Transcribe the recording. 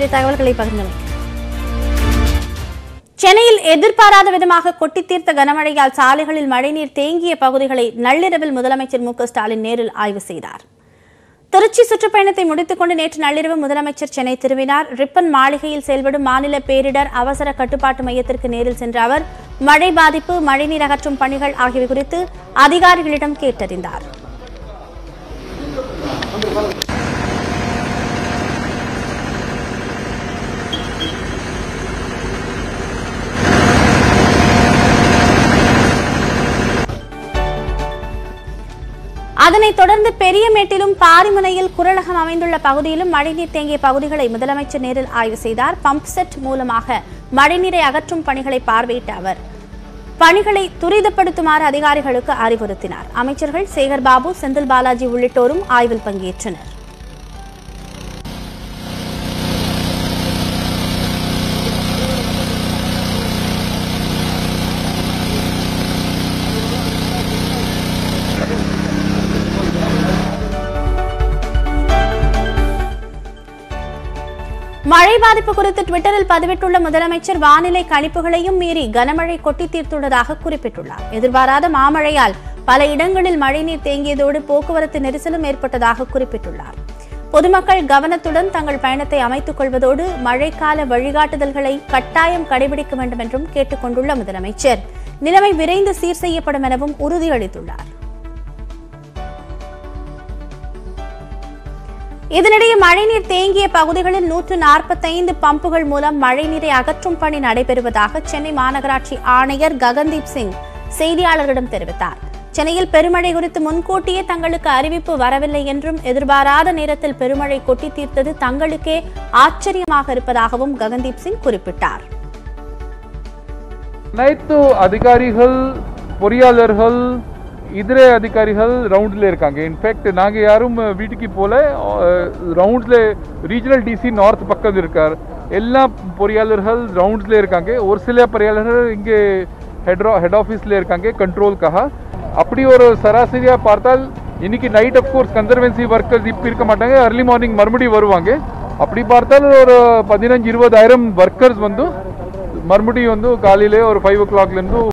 கூடிய தகவல்களை பகிர்ந்தனர் சென்னையில் எதிர்பாராத விதமாக கொட்டி தீர்த்த கனமழையால் சாலைகளில் மழைநீர் தேங்கிய பகுதிகளை நள்ளிரவில் முதலமைச்சர் மு க ஸ்டாலின் நேரில் ஆய்வு செய்தார் திருச்சி சுற்றுப்பயணத்தை முடித்துக் கொண்டு நேற்று நள்ளிரவு முதலமைச்சர் சென்னை திரும்பினார் ரிப்பன் மாளிகையில் செயல்படும் மாநில பேரிடர் அவசர கட்டுப்பாட்டு மையத்திற்கு நேரில் சென்ற அவர் மழை பாதிப்பு மழைநீர் அகற்றும் பணிகள் ஆகியவை குறித்து அதிகாரிகளிடம் கேட்டறிந்தார் அதனைத் தொடர்ந்து பெரியமேட்டிலும் பாரிமுனையில் குரலகம் அமைந்துள்ள பகுதியிலும் மழைநீர் தேங்கிய பகுதிகளை முதலமைச்சர் நேரில் ஆய்வு செய்தார் பம்ப் செட் மூலமாக மழைநீரை அகற்றும் பணிகளை பார்வையிட்ட அவர் பணிகளை துரிதப்படுத்துமாறு அதிகாரிகளுக்கு அறிவுறுத்தினார் அமைச்சர்கள் சேகர் பாபு செந்தில் பாலாஜி உள்ளிட்டோரும் ஆய்வில் பங்கேற்றனர் மழை பாதிப்பு குறித்து ட்விட்டரில் பதிவிட்டுள்ள முதலமைச்சர் வானிலை கணிப்புகளையும் மீறி கனமழை கொட்டி தீர்த்துள்ளதாக குறிப்பிட்டுள்ளார் எதிர்பாராத மாமழையால் பல இடங்களில் மழைநீர் தேங்கியதோடு போக்குவரத்து நெரிசலும் ஏற்பட்டதாக குறிப்பிட்டுள்ளார் பொதுமக்கள் கவனத்துடன் தங்கள் பயணத்தை அமைத்துக் கொள்வதோடு மழைக்கால வழிகாட்டுதல்களை கட்டாயம் கடைபிடிக்க வேண்டும் என்றும் கேட்டுக் கொண்டுள்ள முதலமைச்சர் நிலைமை விரைந்து சீர் செய்யப்படும் எனவும் உறுதியளித்துள்ளார் இதனிடையே மழைநீர் தேங்கிய பகுதிகளில் நூற்று நாற்பத்தைந்து பம்புகள் மூலம் மழைநீரை அகற்றும் பணி நடைபெறுவதாக சென்னை மாநகராட்சி ஆணையர் ககன்தீப் சிங் செய்தியாளர்களிடம் தெரிவித்தார் சென்னையில் பெருமழை குறித்து முன்கூட்டியே தங்களுக்கு அறிவிப்பு வரவில்லை என்றும் எதிர்பாராத நேரத்தில் பெருமழை கொட்டி தீர்த்தது தங்களுக்கே ஆச்சரியமாக இருப்பதாகவும் ககன்தீப் சிங் குறிப்பிட்டார் அனைத்து அதிகாரிகள் பொறியாளர்கள் இதர அதிகாரிகள் ரவுண்டில் இருக்காங்க இன்ஃபேக்ட் நாங்கள் யாரும் வீட்டுக்கு போல ரவுண்ட்ல ரீஜனல் டிசி நார்த் பக்கம் இருக்கார் எல்லா பொறியாளர்கள் ரவுண்ட்ஸ்ல இருக்காங்க ஒரு சில பொறியாளர்கள் இங்கே ஹெட் ஹெட் ஆஃபீஸில் இருக்காங்க கண்ட்ரோல்க்காக அப்படி ஒரு சராசரியாக பார்த்தால் இன்னைக்கு நைட் அஃப்கோர்ஸ் கன்சர்வன்சி ஒர்க்கர்ஸ் இப்போ இருக்க மாட்டாங்க அர்லி மார்னிங் மறுபடியும் வருவாங்க அப்படி பார்த்தால் ஒரு பதினஞ்சு இருபதாயிரம் ஒர்க்கர்ஸ் வந்து மறுபடியும் வந்து காலையிலே ஒரு ஃபைவ் ஓ கிளாக்லேருந்து